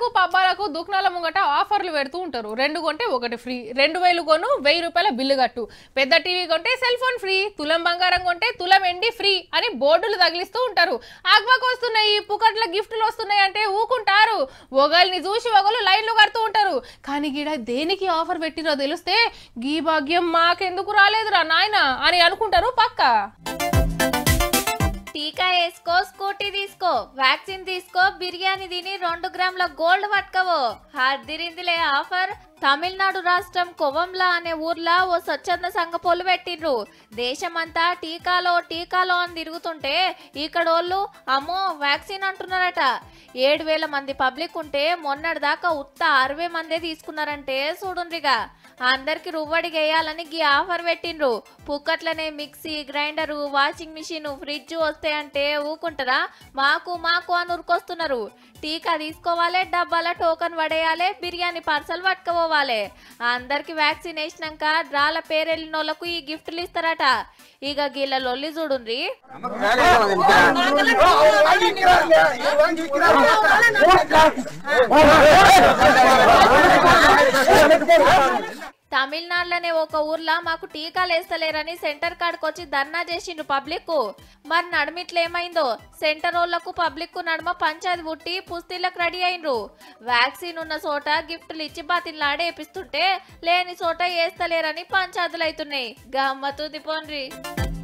పబ్బాలకు దుకాణాల ముంగట ఆఫర్లు పెడుతూ ఉంటారు రెండు కొంటే ఒకటి ఫ్రీ రెండు వేలు కొను వెయ్యి రూపాయల బిల్లు కట్టు పెద్ద టీవీ కొంటే సెల్ ఫోన్ ఫ్రీ తులం బంగారం కొంటే తులం ఎండి ఫ్రీ అని బోర్డులు తగిలిస్తూ ఉంటారు ఆగ్వాకు వస్తున్నాయి పుకట్ల గిఫ్ట్లు వస్తున్నాయి అంటే ఊకుంటారు ఒకళ్ళని చూసి ఒకళ్ళు లైన్లు కడుతూ ఉంటారు కానీ గీడ దేనికి ఆఫర్ పెట్టిరో తెలిస్తే గీ భాగ్యం మాకెందుకు రాలేదురా నాయన అని అనుకుంటారు పక్క టీకా వేసుకో స్కూటీ తీసుకో వ్యాక్సిన్ తీసుకో బిర్యానీ తిని రెండు గ్రాముల గోల్డ్ పట్టుకవో హద్దిరిందిలే ఆఫర్ తమిళనాడు రాష్ట్రం కొవంలా అనే ఊర్లో ఓ స్వచ్ఛంద సంఘ పొలు పెట్టిండ్రు దేశమంతా టీకాలో టీకాలో అని తిరుగుతుంటే ఇక్కడోళ్ళు అమ్మో వ్యాక్సిన్ అంటున్నారట ఏడు వేల మంది పబ్లిక్ ఉంటే మొన్నటిదాకా ఉత్త అరవై మందే తీసుకున్నారంటే చూడుండ్రిగా అందరికి రువ్వడి వేయాలని గీ ఆఫర్ పెట్టిండ్రు పుక్కట్లనే mixie grinder washing machine fridge వస్తాయంటే ఊకుంటారా మాకు మాకు అని ఉరికొస్తున్నారు టీకా తీసుకోవాలి డబ్బాల టోకన్ పడేయాలి బిర్యానీ పార్సల్ పట్టుకోవాలి అందరికి వ్యాక్సిన్ వేసినాక డ్రాల పేరెళ్ళిన వాళ్ళకు ఈ గిఫ్ట్లు ఇస్తారట ఇక గీళ్ళ లొల్లి చూడుండ్రి తమిళనాడులోనే ఒక ఊర్లో మాకు టీకాలు వేస్తలేరని సెంటర్ కాడికి వచ్చి ధర్నా చేసిండ్రు పబ్లిక్ మరి నడుమిట్ల ఏమైందో సెంటర్ వాళ్ళకు పబ్లిక్ నడుమ పంచాయతీ పుట్టి పుస్తీలకు రెడీ అయినరు వ్యాక్సిన్ ఉన్న చోట గిఫ్ట్లు ఇచ్చి బాతిల్లాడేపిస్తుంటే లేని చోట వేస్తలేరని పంచాయతీలు అవుతున్నాయి గమ్మతుంది పోన్రి